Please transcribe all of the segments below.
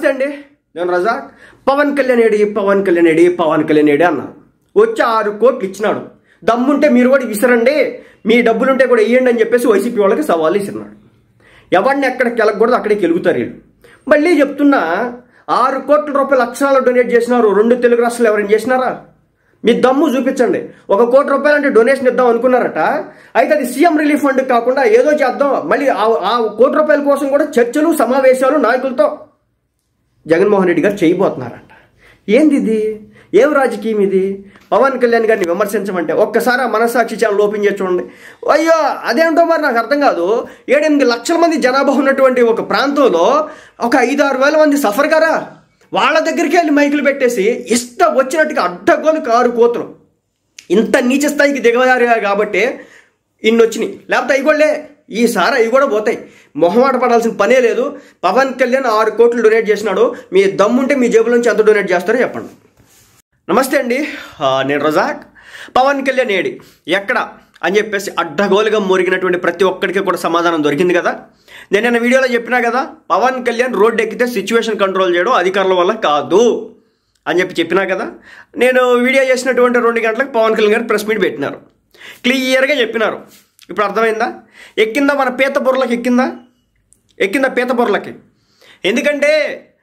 అండి నేను రజాక్ పవన్ కళ్యాణ్ ఏడి పవన్ కళ్యాణ్ ఏడి పవన్ కళ్యాణ్ ఏడి అన్నారు వచ్చి ఆరు కోట్లు ఇచ్చినాడు దమ్ముంటే మీరు కూడా విసరండి మీ డబ్బులుంటే కూడా ఇవ్వండి అని చెప్పేసి వైసీపీ వాళ్ళకి సవాళ్ళు ఇస్తున్నాడు ఎవరిని ఎక్కడికి వెళ్ళకూడదు అక్కడికి వెలుగుతారు వీళ్ళు మళ్ళీ చెప్తున్నా ఆరు కోట్ల రూపాయలు అక్షరాలు డొనేట్ చేసినారు రెండు తెలుగు రాష్ట్రాలు ఎవరైనా చేసినారా మీ దమ్ము చూపించండి ఒక కోటి రూపాయలు అంటే డొనేషన్ ఇద్దాం అనుకున్నారట అయితే అది సీఎం రిలీఫ్ ఫండ్ కాకుండా ఏదో చేద్దాం మళ్ళీ ఆ- ఆ కోటి రూపాయల కోసం కూడా చర్చలు సమావేశాలు నాయకులతో జగన్మోహన్ రెడ్డి గారు చేయబోతున్నారంట ఏంది ఇది ఏం రాజకీయం ఇది పవన్ కళ్యాణ్ గారిని విమర్శించమంటే ఒక్కసారి ఆ మనస్సాక్షి ఛానల్ ఓపెన్ చేసి చూడండి అయ్యో అదేంటో మరి నాకు అర్థం కాదు ఏడెనిమిది లక్షల మంది జనాభా ఉన్నటువంటి ఒక ప్రాంతంలో ఒక ఐదు ఆరు వేల మంది సఫర్ గారా వాళ్ళ దగ్గరికి వెళ్ళి మైకులు పెట్టేసి ఇష్టం వచ్చినట్టుగా అడ్డగోలు కారు కోతులు ఇంత నీచ స్థాయికి దిగజారు కాబట్టి ఇన్ని వచ్చినాయి లేకపోతే అవి కూడా లే ఈసారి అవి కూడా పోతాయి మొహమాట పడాల్సిన పనే లేదు పవన్ కళ్యాణ్ ఆరు కోట్లు డొనేట్ చేసినాడు మీ దమ్ముంటే మీ జేబుల నుంచి ఎంత డొనేట్ చేస్తారో చెప్పండి నమస్తే అండి ఆ, నేను రజాక్ పవన్ కళ్యాణ్ ఏడి ఎక్కడ అని చెప్పేసి అడ్డగోలుగా మురిగినటువంటి ప్రతి ఒక్కడికి కూడా సమాధానం దొరికింది కదా నేను నిన్న వీడియోలో చెప్పినా కదా పవన్ కళ్యాణ్ రోడ్డు ఎక్కితే సిచ్యువేషన్ కంట్రోల్ చేయడం అధికారుల వల్ల కాదు అని చెప్పి చెప్పినా కదా నేను వీడియో చేసినటువంటి రెండు గంటలకు పవన్ కళ్యాణ్ గారు ప్రెస్ మీట్ పెట్టినారు క్లియర్గా చెప్పినారు ఇప్పుడు అర్థమైందా ఎక్కిందా మన పీత బుర్రలకి ఎక్కిందా ఎక్కిందా పీత బుర్రలకి ఎందుకంటే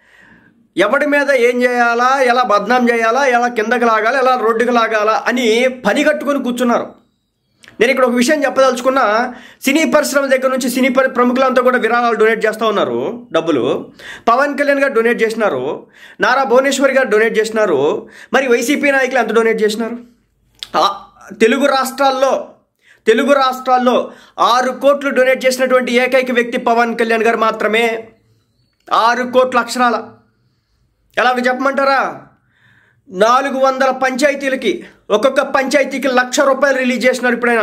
ఎవడి మీద ఏం చేయాలా ఎలా బద్నాం చేయాలా ఎలా కిందకి లాగాలా ఎలా రోడ్డుకి లాగాలా అని పని కట్టుకొని కూర్చున్నారు నేను ఇక్కడ ఒక విషయం చెప్పదలుచుకున్నా సినీ పరిశ్రమ దగ్గర నుంచి సినీ పరి ప్రముఖులంతా కూడా విరాళాలు డొనేట్ చేస్తూ ఉన్నారు డబ్బులు పవన్ కళ్యాణ్ గారు డొనేట్ చేసినారు నారా భువనేశ్వరి గారు డొనేట్ చేసినారు మరి వైసీపీ నాయకులు ఎంత డొనేట్ చేసినారు ఆ, తెలుగు రాష్ట్రాల్లో తెలుగు రాష్ట్రాల్లో ఆరు కోట్లు డొనేట్ చేసినటువంటి ఏకైక వ్యక్తి పవన్ కళ్యాణ్ గారు మాత్రమే ఆరు కోట్ల అక్షరాల ఎలాగ చెప్పమంటారా నాలుగు వందల పంచాయతీలకి ఒక్కొక్క పంచాయతీకి లక్ష రూపాయలు రిలీజ్ చేసినారు ఇప్పుడైనా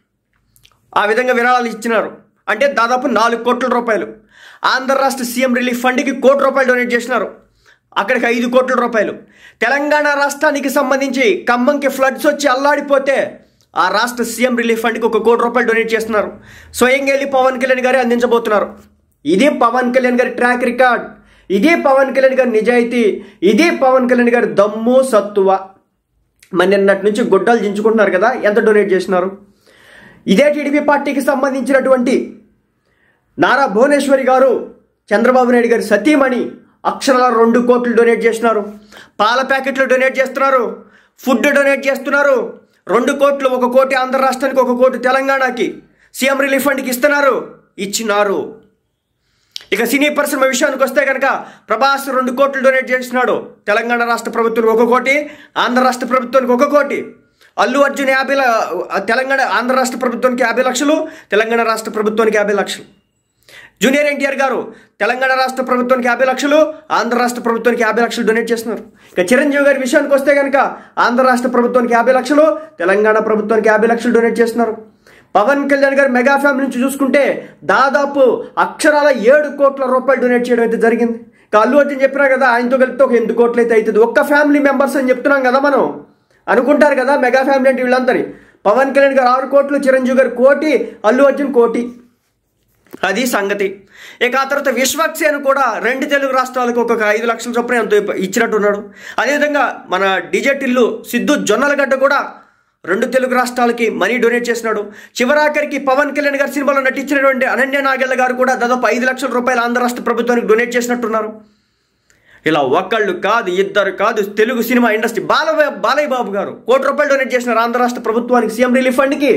ఆ విధంగా విరాళాలు ఇచ్చినారు అంటే దాదాపు నాలుగు కోట్ల రూపాయలు ఆంధ్ర రాష్ట్ర సీఎం రిలీఫ్ ఫండ్కి కోటి రూపాయలు డొనేట్ చేసినారు అక్కడికి ఐదు కోట్ల రూపాయలు తెలంగాణ రాష్ట్రానికి సంబంధించి ఖమ్మంకి ఫ్లడ్స్ వచ్చి అల్లాడిపోతే ఆ రాష్ట్ర సీఎం రిలీఫ్ ఫండ్కి ఒక కోటి రూపాయలు డొనేట్ చేస్తున్నారు స్వయంగా వెళ్ళి పవన్ కళ్యాణ్ గారే అందించబోతున్నారు ఇది పవన్ కళ్యాణ్ గారి ట్రాక్ రికార్డ్ ఇదే పవన్ కళ్యాణ్ గారి నిజాయితీ ఇదే పవన్ కళ్యాణ్ గారి దమ్ము సత్తువ మరి నిన్నటి నుంచి గుడ్డలు దించుకుంటున్నారు కదా ఎంత డొనేట్ చేసినారు ఇదే టీడీపీ పార్టీకి సంబంధించినటువంటి నారా భువనేశ్వరి గారు చంద్రబాబు నాయుడు గారి సతీమణి అక్షరాల రెండు కోట్లు డొనేట్ చేసినారు పాల ప్యాకెట్లు డొనేట్ చేస్తున్నారు ఫుడ్ డొనేట్ చేస్తున్నారు రెండు కోట్లు ఒక కోటి ఆంధ్ర రాష్ట్రానికి ఒక కోటి తెలంగాణకి సీఎం రిలీఫ్ ఫండ్కి ఇస్తున్నారు ఇచ్చినారు ఇక సినీ పరిశ్రమ విషయానికి వస్తే కనుక ప్రభాస్ రెండు కోట్లు డొనేట్ చేసినాడు తెలంగాణ రాష్ట్ర ప్రభుత్వానికి ఒక కోటి ఆంధ్ర రాష్ట్ర ప్రభుత్వానికి ఒక కోటి అల్లు అర్జున్ యాభై ల- తెలంగాణ ఆంధ్ర రాష్ట్ర ప్రభుత్వానికి యాభై లక్షలు తెలంగాణ రాష్ట్ర ప్రభుత్వానికి యాభై లక్షలు జూనియర్ ఎన్టీఆర్ గారు తెలంగాణ రాష్ట్ర ప్రభుత్వానికి యాభై లక్షలు ఆంధ్ర రాష్ట్ర ప్రభుత్వానికి యాభై లక్షలు డొనేట్ చేస్తున్నారు ఇక చిరంజీవి గారి విషయానికి వస్తే కనుక ఆంధ్ర రాష్ట్ర ప్రభుత్వానికి యాభై లక్షలు తెలంగాణ ప్రభుత్వానికి యాభై లక్షలు డొనేట్ చేస్తున్నారు పవన్ కళ్యాణ్ గారు మెగా ఫ్యామిలీ నుంచి చూసుకుంటే దాదాపు అక్షరాల ఏడు కోట్ల రూపాయలు డొనేట్ చేయడం అయితే జరిగింది ఇక అల్లు అర్జున్ చెప్పినా కదా ఆయనతో కలిపితే ఒక ఎనిమిది కోట్లు అయితే అవుతుంది ఒక్క ఫ్యామిలీ మెంబర్స్ అని చెప్తున్నాం కదా మనం అనుకుంటారు కదా మెగా ఫ్యామిలీ అంటే వీళ్ళందరి పవన్ కళ్యాణ్ గారు ఆరు కోట్లు చిరంజీవి గారు కోటి అల్లు అర్జున్ కోటి అది సంగతి ఇక ఆ తర్వాత విశ్వక్సేన్ కూడా రెండు తెలుగు రాష్ట్రాలకు ఒక్కొక్క ఐదు లక్షల చొప్పున ఎంతో ఇచ్చినట్టున్నాడు అదేవిధంగా మన డిజెటిల్లు సిద్ధు జొన్నలగడ్డ కూడా రెండు తెలుగు రాష్ట్రాలకి మనీ డొనేట్ చేసినాడు చివరాఖరికి పవన్ కళ్యాణ్ గారి సినిమాలో నటించినటువంటి అనన్య నాగెళ్ళ గారు కూడా దాదాపు ఐదు లక్షల రూపాయలు ఆంధ్ర రాష్ట్ర ప్రభుత్వానికి డొనేట్ చేసినట్టున్నారు ఇలా ఒక్కళ్ళు కాదు ఇద్దరు కాదు తెలుగు సినిమా ఇండస్ట్రీ బాల బాలయ్య బాబు గారు కోటి రూపాయలు డొనేట్ చేసినారు ఆంధ్ర రాష్ట్ర ప్రభుత్వానికి సీఎం రిలీఫ్ ఫండ్కి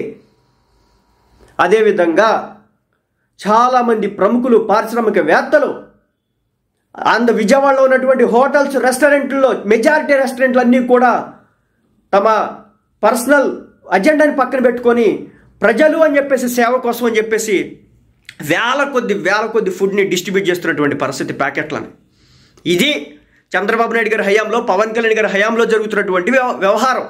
అదేవిధంగా చాలామంది ప్రముఖులు పారిశ్రామికవేత్తలు ఆంధ్ర విజయవాడలో ఉన్నటువంటి హోటల్స్ రెస్టారెంట్లలో మెజారిటీ రెస్టారెంట్లు అన్నీ కూడా తమ పర్సనల్ అజెండాని పక్కన పెట్టుకొని ప్రజలు అని చెప్పేసి సేవ కోసం అని చెప్పేసి వేల కొద్ది వేల కొద్ది ఫుడ్ని డిస్ట్రిబ్యూట్ చేస్తున్నటువంటి పరిస్థితి ప్యాకెట్లని ఇది చంద్రబాబు నాయుడు గారి హయాంలో పవన్ కళ్యాణ్ గారి హయాంలో జరుగుతున్నటువంటి వ్యవ- వ్యవహారం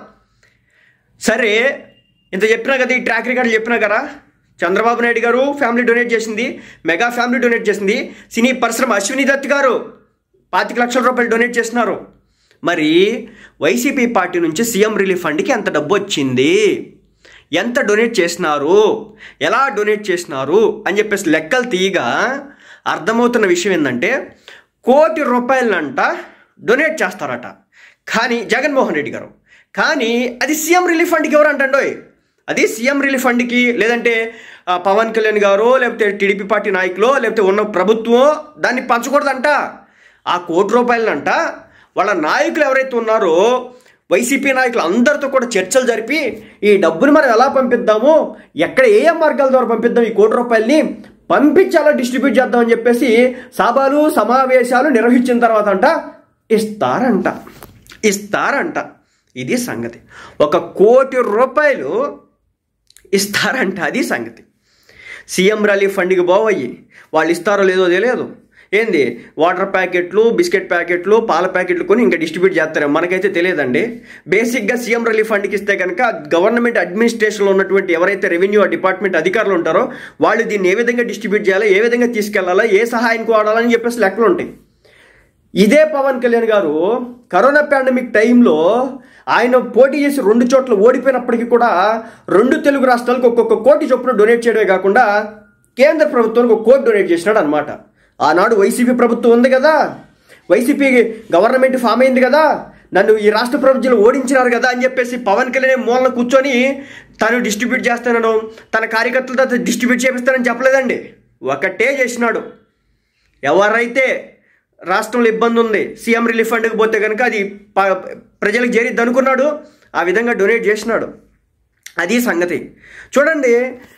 సరే ఇంత చెప్పినా కదా ఈ ట్రాక్ రికార్డు చెప్పినా కదా చంద్రబాబు నాయుడు గారు ఫ్యామిలీ డొనేట్ చేసింది మెగా ఫ్యామిలీ డొనేట్ చేసింది సినీ పరిశ్రమ అశ్విని దత్ గారు పాతిక లక్షల రూపాయలు డొనేట్ చేస్తున్నారు మరి వైసీపీ పార్టీ నుంచి సీఎం రిలీఫ్ ఫండ్కి ఎంత డబ్బు వచ్చింది ఎంత డొనేట్ చేసినారు ఎలా డొనేట్ చేసినారు అని చెప్పేసి లెక్కలు తీయగా అర్థమవుతున్న విషయం ఏంటంటే కోటి రూపాయలనంట డొనేట్ చేస్తారట కానీ జగన్మోహన్ రెడ్డి గారు కానీ అది సీఎం రిలీఫ్ ఫండ్కి ఎవరు అంటండోయ్ అది సీఎం రిలీఫ్ ఫండ్కి లేదంటే ఆ, పవన్ కళ్యాణ్ గారు లేకపోతే టీడీపీ పార్టీ నాయకులు లేకపోతే ఉన్న ప్రభుత్వం దాన్ని పంచకూడదంట ఆ కోటి రూపాయలనంట వాళ్ళ నాయకులు ఎవరైతే ఉన్నారో వైసీపీ నాయకులు అందరితో కూడా చర్చలు జరిపి ఈ డబ్బుని మనం ఎలా పంపిద్దాము ఎక్కడ ఏ ఏ మార్గాల ద్వారా పంపిద్దాం ఈ కోటి రూపాయలని పంపించి అలా డిస్ట్రిబ్యూట్ చేద్దామని చెప్పేసి సభలు సమావేశాలు నిర్వహించిన తర్వాత అంట ఇస్తారంట ఇస్తారంట ఇది సంగతి ఒక కోటి రూపాయలు ఇస్తారంట అది సంగతి సీఎం రిలీఫ్ ఫండ్కి పోవయ్యి వాళ్ళు ఇస్తారో లేదో తెలియదు ఏంది వాటర్ ప్యాకెట్లు బిస్కెట్ ప్యాకెట్లు పాల ప్యాకెట్లు కొని ఇంకా డిస్ట్రిబ్యూట్ చేస్తారు మనకైతే తెలియదండి బేసిక్గా సీఎం రిలీఫ్ ఫండ్కి ఇస్తే కనుక గవర్నమెంట్ అడ్మినిస్ట్రేషన్లో ఉన్నటువంటి ఎవరైతే రెవెన్యూ డిపార్ట్మెంట్ అధికారులు ఉంటారో వాళ్ళు దీన్ని ఏ విధంగా డిస్ట్రిబ్యూట్ చేయాలా ఏ విధంగా తీసుకెళ్లాలా ఏ సహాయానికి వాడాలని చెప్పేసి లెక్కలు ఉంటాయి ఇదే పవన్ కళ్యాణ్ గారు కరోనా పాండమిక్ టైంలో ఆయన పోటీ చేసి రెండు చోట్ల ఓడిపోయినప్పటికీ కూడా రెండు తెలుగు రాష్ట్రాలకు ఒక్కొక్క కోటి చొప్పున డొనేట్ చేయడమే కాకుండా కేంద్ర ప్రభుత్వానికి ఒక కోటి డొనేట్ చేసినాడు అనమాట ఆనాడు వైసీపీ ప్రభుత్వం ఉంది కదా వైసీపీ గవర్నమెంట్ ఫామ్ అయింది కదా నన్ను ఈ రాష్ట్ర ప్రభుత్వం ఓడించినారు కదా అని చెప్పేసి పవన్ కళ్యాణ్ మూలన కూర్చొని తను డిస్ట్రిబ్యూట్ చేస్తానను తన కార్యకర్తలతో డిస్ట్రిబ్యూట్ చేపిస్తానని చెప్పలేదండి ఒకటే చేసినాడు ఎవరైతే రాష్ట్రంలో ఇబ్బంది ఉంది సీఎం రిలీఫ్ ఫండ్కి పోతే కనుక అది ప- ప్రజలకు చేరిద్ది అనుకున్నాడు ఆ విధంగా డొనేట్ చేసినాడు అది సంగతి చూడండి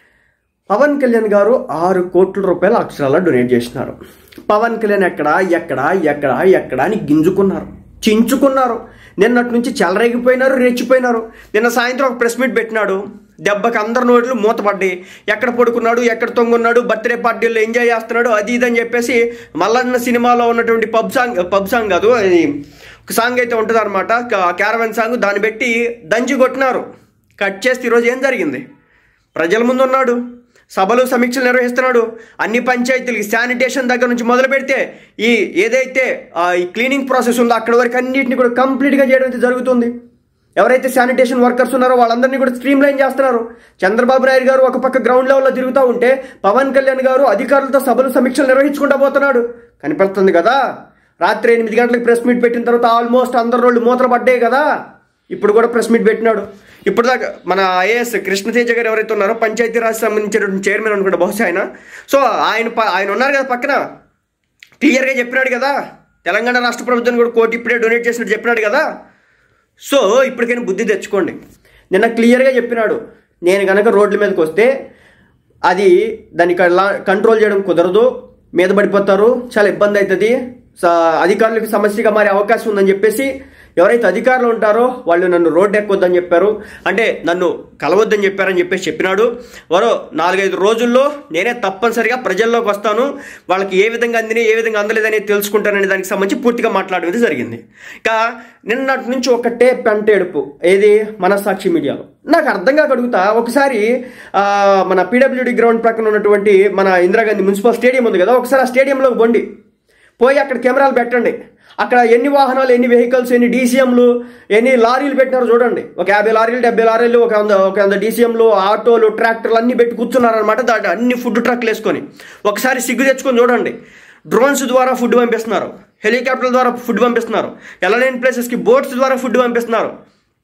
పవన్ కళ్యాణ్ గారు ఆరు కోట్ల రూపాయల అక్షరాల డొనేట్ చేసినారు పవన్ కళ్యాణ్ ఎక్కడ ఎక్కడ ఎక్కడ ఎక్కడ అని గింజుకున్నారు చించుకున్నారు నిన్నటి నుంచి చెలరేగిపోయినారు రెచ్చిపోయినారు నిన్న సాయంత్రం ఒక ప్రెస్ మీట్ పెట్టినాడు దెబ్బకి అందరి నోట్లు మూతపడ్డాయి ఎక్కడ పడుకున్నాడు ఎక్కడ తొంగున్నాడు బర్త్డే పార్టీల్లో ఎంజాయ్ చేస్తున్నాడు అది ఇది అని చెప్పేసి మల్లన్న సినిమాలో ఉన్నటువంటి పబ్ సాంగ్ పబ్ సాంగ్ కాదు అది ఒక సాంగ్ అయితే ఉంటుంది అనమాట క్యారవన్ సాంగ్ దాన్ని పెట్టి దంచి కొట్టినారు కట్ చేస్తే ఈరోజు ఏం జరిగింది ప్రజల ముందు ఉన్నాడు సభలు సమీక్షలు నిర్వహిస్తున్నాడు అన్ని పంచాయతీలకి శానిటేషన్ దగ్గర నుంచి మొదలు పెడితే ఈ ఏదైతే ఆ, ఈ క్లీనింగ్ ప్రాసెస్ ఉందో అక్కడ వరకు అన్నింటిని కూడా కంప్లీట్గా చేయడం అయితే జరుగుతుంది ఎవరైతే శానిటేషన్ వర్కర్స్ ఉన్నారో వాళ్ళందరినీ కూడా స్ట్రీమ్ లైన్ చేస్తున్నారు చంద్రబాబు నాయుడు గారు ఒక పక్క గ్రౌండ్ లెవెల్లో తిరుగుతూ ఉంటే పవన్ కళ్యాణ్ గారు అధికారులతో సభలు సమీక్షలు నిర్వహించుకుంటా పోతున్నాడు కనిపిస్తుంది కదా రాత్రి ఎనిమిది గంటలకు ప్రెస్ మీట్ పెట్టిన తర్వాత ఆల్మోస్ట్ అందరు రోడ్లు మూతలు పడ్డాయి కదా ఇప్పుడు కూడా ప్రెస్ మీట్ పెట్టినాడు ఇప్పుడు దాకా మన ఐఏఎస్ కృష్ణతేజ గారు ఎవరైతే ఉన్నారో పంచాయతీరాజ్ సంబంధించినటువంటి చైర్మన్ అనుకుంటా బహుశా ఆయన సో ఆయన ప- ఆయన ఉన్నారు కదా పక్కన క్లియర్గా చెప్పినాడు కదా తెలంగాణ రాష్ట్ర ప్రభుత్వం కూడా కోటి ఇప్పుడే డొనేట్ చేసినట్టు చెప్పినాడు కదా సో ఇప్పటికైనా బుద్ధి తెచ్చుకోండి నిన్న క్లియర్గా చెప్పినాడు నేను కనుక రోడ్ల మీదకి వస్తే అది దాన్ని కలా- కంట్రోల్ చేయడం కుదరదు మీద పడిపోతారు చాలా ఇబ్బంది అవుతుంది స- అధికారులకు సమస్యగా మారే అవకాశం ఉందని చెప్పేసి ఎవరైతే అధికారులు ఉంటారో వాళ్ళు నన్ను రోడ్డు ఎక్కొద్దని చెప్పారు అంటే నన్ను కలవద్దని చెప్పారని చెప్పేసి చెప్పినాడు మరో నాలుగైదు రోజుల్లో నేనే తప్పనిసరిగా ప్రజల్లోకి వస్తాను వాళ్ళకి ఏ విధంగా అందినాయి ఏ విధంగా అందలేదని తెలుసుకుంటానని దానికి సంబంధించి పూర్తిగా మాట్లాడేది జరిగింది ఇక నిన్నటి నుంచి ఒకటే పెంట ఏడుపు ఏది మనస్సాక్షి మీడియాలో నాకు అర్థం కాక అడుగుతా ఒకసారి ఆ, మన పీడబ్ల్యూడి గ్రౌండ్ ప్రక్కన ఉన్నటువంటి మన ఇందిరాగాంధీ మున్సిపల్ స్టేడియం ఉంది కదా ఒకసారి ఆ స్టేడియంలోకి బండి పోయి అక్కడ కెమెరాలు పెట్టండి అక్కడ ఎన్ని వాహనాలు ఎన్ని వెహికల్స్ ఎన్ని డీసీఎంలు ఎన్ని లారీలు పెట్టినారో చూడండి ఒక యాభై లారీలు డెబ్బై లారీలు ఒక వంద ఒక వంద డీసీఎంలు ఆటోలు ట్రాక్టర్లు అన్ని పెట్టి కూర్చున్నారనమాట దాంట్లో అన్ని ఫుడ్ ట్రక్లు వేసుకొని ఒకసారి సిగ్గు తెచ్చుకొని చూడండి డ్రోన్స్ ద్వారా ఫుడ్ పంపిస్తున్నారు హెలికాప్టర్ల ద్వారా ఫుడ్ పంపిస్తున్నారు ఎలలేని ప్లేసెస్కి బోట్స్ ద్వారా ఫుడ్ పంపిస్తున్నారు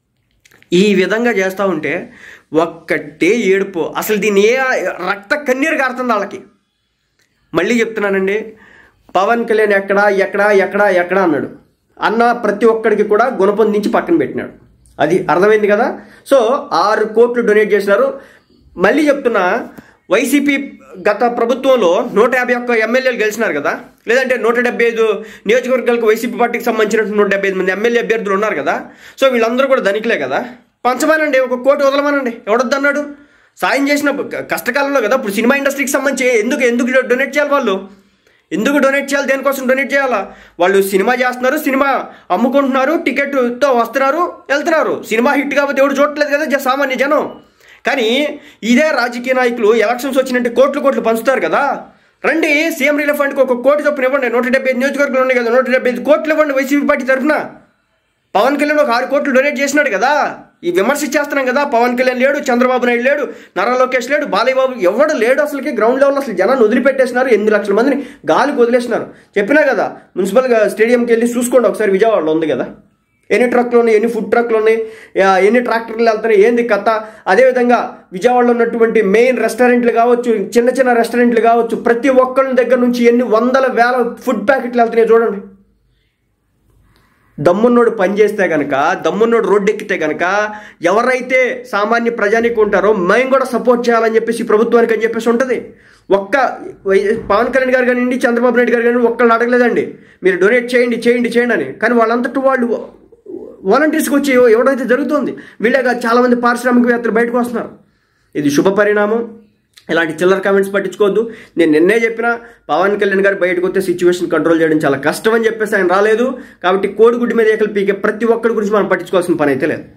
ఈ విధంగా చేస్తూ ఉంటే ఒక్కటే ఏడుపు అసలు దీన్ని ఏ రక్త కన్నీరు కారుతుంది వాళ్ళకి మళ్ళీ చెప్తున్నానండి పవన్ కళ్యాణ్ ఎక్కడా ఎక్కడా ఎక్కడా ఎక్కడా అన్నాడు అన్న ప్రతి ఒక్కడికి కూడా గుణపొందించి పక్కన పెట్టినాడు అది అర్థమైంది కదా సో ఆరు కోట్లు డొనేట్ చేసినారు మళ్ళీ చెప్తున్నా వైసీపీ గత ప్రభుత్వంలో నూట యాభై ఒక్క ఎమ్మెల్యేలు గెలిచినారు కదా లేదంటే నూట డెబ్బై ఐదు నియోజకవర్గాలకు వైసీపీ పార్టీకి సంబంధించినటువంటి నూట డెబ్బై ఐదు మంది ఎమ్మెల్యే అభ్యర్థులు ఉన్నారు కదా సో వీళ్ళందరూ కూడా ధనికులే కదా పంచమానండి ఒక కోటి వదలమానండి ఎవడొద్దన్నాడు సాయం చేసిన క- కష్టకాలంలో కదా ఇప్పుడు సినిమా ఇండస్ట్రీకి సంబంధించి ఎందుకు ఎందుకు డొనేట్ చేయాలి వాళ్ళు ఎందుకు డొనేట్ చేయాలి దేనికోసం డొనేట్ చేయాలా వాళ్ళు సినిమా చేస్తున్నారు సినిమా అమ్ముకుంటున్నారు టికెట్తో వస్తున్నారు వెళ్తున్నారు సినిమా హిట్ కాబట్టి ఎవడు చూడట్లేదు కదా జ- సామాన్య జనం కానీ ఇదే రాజకీయ నాయకులు ఎలక్షన్స్ వచ్చినట్టు కోట్లు కోట్లు పంచుతారు కదా రండి సీఎం రిలీఫ్ ఫండ్కి ఒక కోటి చొప్పున ఇవ్వండి నూట డెబ్బై ఐదు నియోజకవర్గాలు ఉన్నాయి కదా నూట డెబ్బై ఐదు కోట్లు ఇవ్వండి వైసీపీ పార్టీ తరఫున పవన్ కళ్యాణ్ ఒక ఆరు కోట్లు డొనేట్ చేసినాడు కదా ఈ విమర్శ చేస్తున్నాం కదా పవన్ కళ్యాణ్ లేడు చంద్రబాబు నాయుడు లేడు నారా లోకేష్ లేడు బాలయ్య బాబు ఎవడు లేడు అసలుకి గ్రౌండ్ లెవెల్లో అసలు జనాన్ని వదిలిపెట్టేసినారు ఎనిమిది లక్షల మందిని గాలికి వదిలేసినారు చెప్పినా కదా మున్సిపల్ స్టేడియంకి వెళ్ళి చూసుకోండి ఒకసారి విజయవాడలో ఉంది కదా ఎన్ని ట్రక్లు ఉన్నాయి ఎన్ని ఫుడ్ ట్రక్లు ఉన్నాయి ఆ, ఎన్ని ట్రాక్టర్లు వెళ్తున్నాయి ఏంది కథ అదేవిధంగా విజయవాడలో ఉన్నటువంటి మెయిన్ రెస్టారెంట్లు కావచ్చు చిన్న చిన్న రెస్టారెంట్లు కావచ్చు ప్రతి ఒక్కరి దగ్గర నుంచి ఎన్ని వందల వేల ఫుడ్ ప్యాకెట్లు వెళ్తున్నాయి చూడండి దమ్మున్నోడు పని చేస్తే కనుక దమ్మున్నోడు రోడ్డు ఎక్కితే కనుక ఎవరైతే సామాన్య ప్రజానికి ఉంటారో మేము కూడా సపోర్ట్ చేయాలని చెప్పేసి ఈ ప్రభుత్వానికి అని చెప్పేసి ఉంటుంది ఒక్క వై- పవన్ కళ్యాణ్ గారు కానివ్వండి చంద్రబాబు నాయుడు గారు కానివ్వండి ఒక్కళ్ళు అడగలేదండి మీరు డొనేట్ చేయండి చేయండి చేయండి అని కానీ వాళ్ళంతటి వాళ్ళు వాలంటీర్స్కి వచ్చి ఎవడైతే జరుగుతుంది వీళ్ళే కాదు చాలా మంది పారిశ్రామికవేత్తలు బయటకు వస్తున్నారు ఇది శుభ పరిణామం ఇలాంటి చిల్లర కామెంట్స్ పట్టించుకోవద్దు నేను నిన్నే చెప్పిన పవన్ కళ్యాణ్ గారు బయటకు వస్తే సిచ్యువేషన్ కంట్రోల్ చేయడం చాలా కష్టం అని చెప్పేసి ఆయన రాలేదు కాబట్టి కోడిగుడ్డు మీద ఏకలు పీకే ప్రతి ఒక్కరి గురించి మనం పట్టించుకోవాల్సిన పని అయితే లేదు